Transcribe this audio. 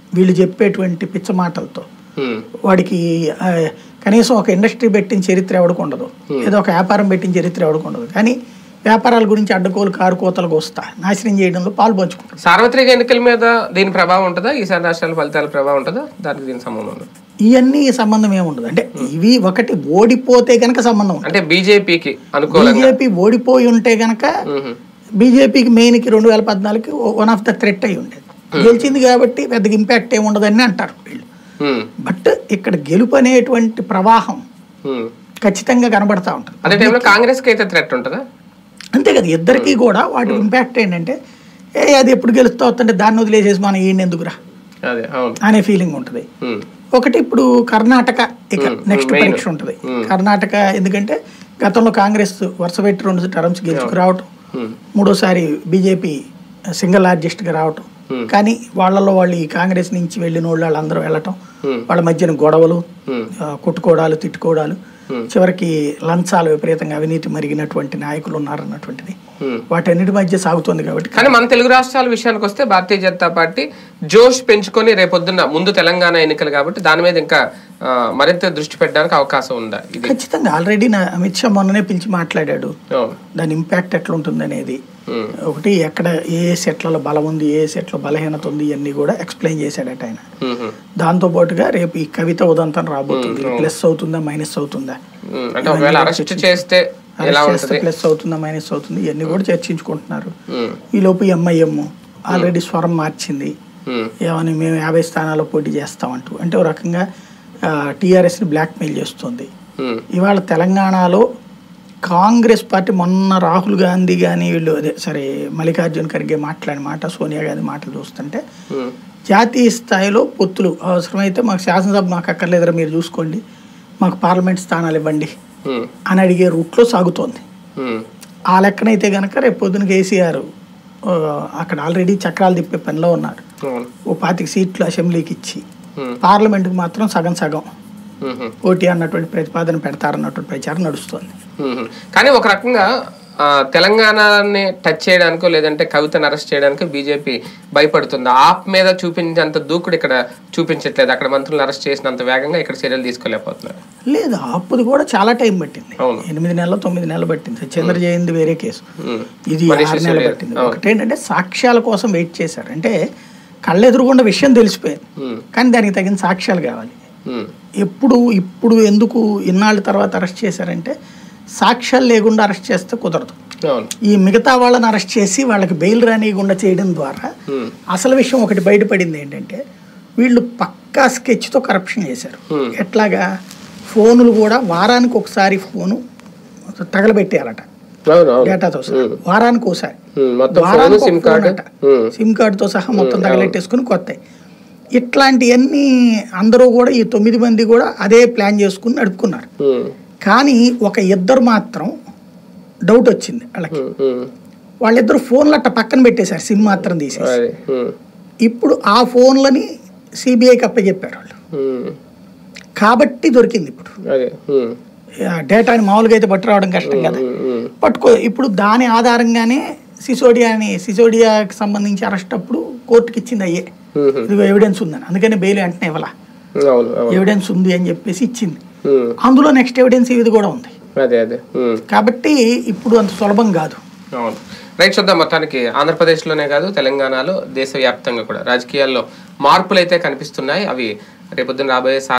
వీళ్ళు చెప్పేటువంటి పిచ్చ మాటలతో ఉమ్, వాడికి ఆ, కనీసం ఒక ఇండస్ట్రీ పెట్టిన చరిత్ర ఎవడికి ఉండదు ఏదో ఒక వ్యాపారం పెట్టిన చరిత్ర ఎవడికి ఉండదు కానీ వ్యాపారాల గురించి అడ్డకోలు కారు కోతలకు వస్తా నాశనం చేయడంలో పాలు పంచుకుంటారు సార్వత్రిక ఎన్నికల మీద దీని ప్రభావం ఉంటుందా ఈసారి రాష్ట్రాల ఫలితాల ప్రభావం ఉంటుందా దానికి దీని సంబంధం ఉందా ఇవన్నీ సంబంధం ఏముండదు అంటే ఇవి ఒకటి ఓడిపోతే గనక సంబంధం ఉంది అంటే బీజేపీకి అనుకూలంగా బీజేపీ ఓడిపోయి ఉంటే గనక ఉహు, బీజేపీకి మెయిన్కి రెండు వేల పద్నాలుగుకి వన్ ఆఫ్ ద థ్రెట్ అయి ఉండేది గెలిచింది కాబట్టి పెద్దగా ఇంపాక్ట్ ఏమి ఉండదని అంటారు వీళ్ళు ఉమ్, బట్ ఇక్కడ గెలుపు అనేటువంటి ప్రవాహం ఉమ్. ఖచ్చితంగా కనబడతా ఉంటుంది అదే టైంలో కాంగ్రెస్కి అయితే థ్రెట్ ఉంటుందా అంతే కదా ఇద్దరికి కూడా వాటి ఇంపాక్ట్ ఏంటంటే ఏ అది ఎప్పుడు గెలుస్తా వస్తుంటే దాన్ని వదిలేసేసి మనం ఈయన ఎందుకురా అదే అవును అనే ఫీలింగ్ ఉంటుంది ఉమ్, ఒకటి ఇప్పుడు కర్ణాటక ఇక నెక్స్ట్ main. పరీక్ష ఉంటుంది కర్ణాటక ఎందుకంటే గతంలో కాంగ్రెస్ వరుస పెట్టి రెండు టర్మ్స్ గెలుచుకు రావటం ఉమ్, మూడోసారి బీజేపీ సింగిల్ లార్జెస్ట్గా రావటం కానీ వాళ్ళలో వాళ్ళు ఈ కాంగ్రెస్ నుంచి వెళ్ళిన వాళ్ళు వాళ్ళందరూ వెళ్ళటం Hmm. వాళ్ళ మధ్యన గొడవలు Hmm. ఆ, కొట్టుకోవడాలు తిట్టుకోవడాలు Hmm. చివరికి లంచాలు విపరీతంగా అవినీతి మరిగినటువంటి నాయకులు ఉన్నారన్నటువంటిది ఉమ్. వాటన్నిటి మధ్య సాగుతుంది కాబట్టి కానీ మన తెలుగు రాష్ట్రాల విషయానికి వస్తే భారతీయ జనతా పార్టీ జోష్ పెంచుకొని రేపొద్దున్న ముందు తెలంగాణ ఎన్నికలు కాబట్టి దాని మీద ఇంకా ఆ, మరింత దృష్టి పెట్టడానికి అవకాశం ఉందా ఇది ఖచ్చితంగా ఆల్రెడీ నా అమిత్ షా మొన్ననే పిలిచి మాట్లాడాడు అవును దాని ఇంపాక్ట్ ఎట్లుంటుంది అనేది ఉమ్, ఒకటి ఎక్కడ ఏ ఏ సెట్లలో బలం ఉంది ఏ సెట్లో బలహీనత ఉంది ఇవన్నీ కూడా ఎక్స్ప్లెయిన్ చేశాడట ఆయన ఉమ్, ఉమ్, దాంతో పాటుగా రేపు ఈ కవిత ఉదంతం రాబోతుంది ప్లస్ అవుతుందా మైనస్ అవుతుందా ఉమ్. అంటే ఒకవేళ అరెస్ట్ చేస్తే ఎలా అరెస్ట్ చేస్తే ఉంటుంది ప్లస్ అవుతుందా మైనస్ అవుతుంది ఇవన్నీ కూడా చర్చించుకుంటున్నారు ఉమ్, ఈ లోపు ఎంఐఎం ఆల్రెడీ స్వరం మార్చింది ఉమ్, ఏమని మేము యాభై స్థానాల్లో పోటీ చేస్తామంటూ అంటే ఒక రకంగా టీఆర్ఎస్ని బ్లాక్మెయిల్ చేస్తుంది ఉమ్, ఇవాళ తెలంగాణలో కాంగ్రెస్ పార్టీ మొన్న రాహుల్ గాంధీ కానీ వీళ్ళు అదే సరే మల్లికార్జున్ ఖర్గే మాట్లాడిన మాట సోనియా గాంధీ మాటలు చూస్తుంటే ఉమ్, జాతీయ స్థాయిలో పొత్తులు అవసరమైతే మాకు శాసనసభ మాకు అక్కర్లేదురా మీరు చూసుకోండి మాకు పార్లమెంట్ స్థానాలు ఇవ్వండి ఉమ్, అని అడిగే రూట్లో సాగుతోంది ఉమ్, ఆ లెక్కనైతే కనుక రేపు పొద్దున కేసీఆర్ ఆ, అక్కడ ఆల్రెడీ చక్రాలు తిప్పే పనిలో ఉన్నారు అవును ఓ పాతిక సీట్లు అసెంబ్లీకి ఇచ్చి ఉమ్, పార్లమెంట్కి మాత్రం సగం సగం ఉమ్, ఉమ్. పోటీ అన్నటువంటి ప్రతిపాదన పెడతారన్నటువంటి ప్రచారం నడుస్తోంది మ్మ్. కానీ ఒక రకంగా ఆ, తెలంగాణని టచ్ చేయడానికో లేదంటే కవితను అరెస్ట్ చేయడానికో బీజేపీ భయపడుతుంది ఆప్ మీద చూపించేంత దూకుడు ఇక్కడ చూపించట్లేదు అక్కడ మంత్రులను అరెస్ట్ చేసినంత వేగంగా ఇక్కడ చర్యలు తీసుకోలేకపోతున్నారు లేదు అప్పుడు కూడా చాలా టైం పట్టింది అవును. ఎనిమిది నెలలు తొమ్మిది నెలలు పట్టింది చంద్ర జయంతి వేరే కేసు మ్మ్. ఇది మనీష్ ఆరు నెలలు సిసోడియా. పట్టింది ఒకటేంటంటే సాక్ష్యాల కోసం వెయిట్ చేశారు అంటే కళ్ళెదురుగుండా విషయం తెలిసిపోయింది మ్మ్. కానీ దానికి తగిన సాక్ష్యాలు కావాలి మ్మ్. ఎప్పుడు ఇప్పుడు ఎందుకు ఇన్నాళ్ళ తర్వాత అరెస్ట్ చేశారంటే సాక్ష్యాలు లేకుండా అరెస్ట్ చేస్తే కుదరదు అవును ఈ మిగతా వాళ్ళని అరెస్ట్ చేసి వాళ్ళకి బెయిల్ రానియకుండా చేయడం ద్వారా మ్మ్. అసలు విషయం ఒకటి బయటపడింది ఏంటంటే వీళ్ళు పక్కా స్కెచ్తో కరప్షన్ చేశారు Hmm. ఎట్లాగా ఫోనులు కూడా వారానికి ఒకసారి ఫోను తగలబెట్టారట అవును అవును డేటాతో సహా వారానికి ఒకసారి మ్మ్. మొత్తం ఫోన్ వారానికి సిమ్ ఒక ఫోన్ కార్డు అట. మ్మ్. సిమ్ కార్డుతో సహా మొత్తం తగలెట్టేసుకుని కొత్త ఇట్లాంటివన్నీ అందరూ కూడా ఈ తొమ్మిది మంది కూడా అదే ప్లాన్ చేసుకుని నడుపుకున్నారు మ్మ్. కానీ ఒక ఇద్దరు మాత్రం డౌట్ వచ్చింది వాళ్ళకి మ్మ్. మ్మ్. వాళ్ళిద్దరు ఫోన్లు అట్ట పక్కన పెట్టేశారు సిమ్ మాత్రం తీసేసి అదే మ్మ్. ఇప్పుడు ఆ ఫోన్లని సిబిఐకి అప్పచెప్పారు వాళ్ళు మ్మ్. కాబట్టి దొరికింది ఇప్పుడు అదే మ్మ్. ఆ డేటాని మామూలుగా అయితే పట్టురావడం కష్టం కదా మ్మ్. మ్మ్. పట్టుకో ఇప్పుడు దాని ఆధారంగానే సిసోడియాని సిసోడియాకి సంబంధించి అరెస్ట్ అప్పుడు కోర్టుకి ఇచ్చింది అయ్యే మ్మ్. ఇదిగో ఎవిడెన్స్ ఉందని అందుకని బెయిల్ వెంటనే ఇవ్వాల అవును అవును ఎవిడెన్స్ ఉంది అని చెప్పేసి ఇచ్చింది మ్మ్. అందులో నెక్స్ట్ ఎవిడెన్స్ ఇది కూడా ఉంది అదే అదే మ్మ్. కాబట్టి ఇప్పుడు అంత సులభం కాదు అవును రైట్ చూద్దాం మొత్తానికి ఆంధ్రప్రదేశ్లోనే కాదు తెలంగాణలో దేశవ్యాప్తంగా కూడా రాజకీయాల్లో మార్పులు అయితే కనిపిస్తున్నాయి అవి రేపొద్దున రాబోయే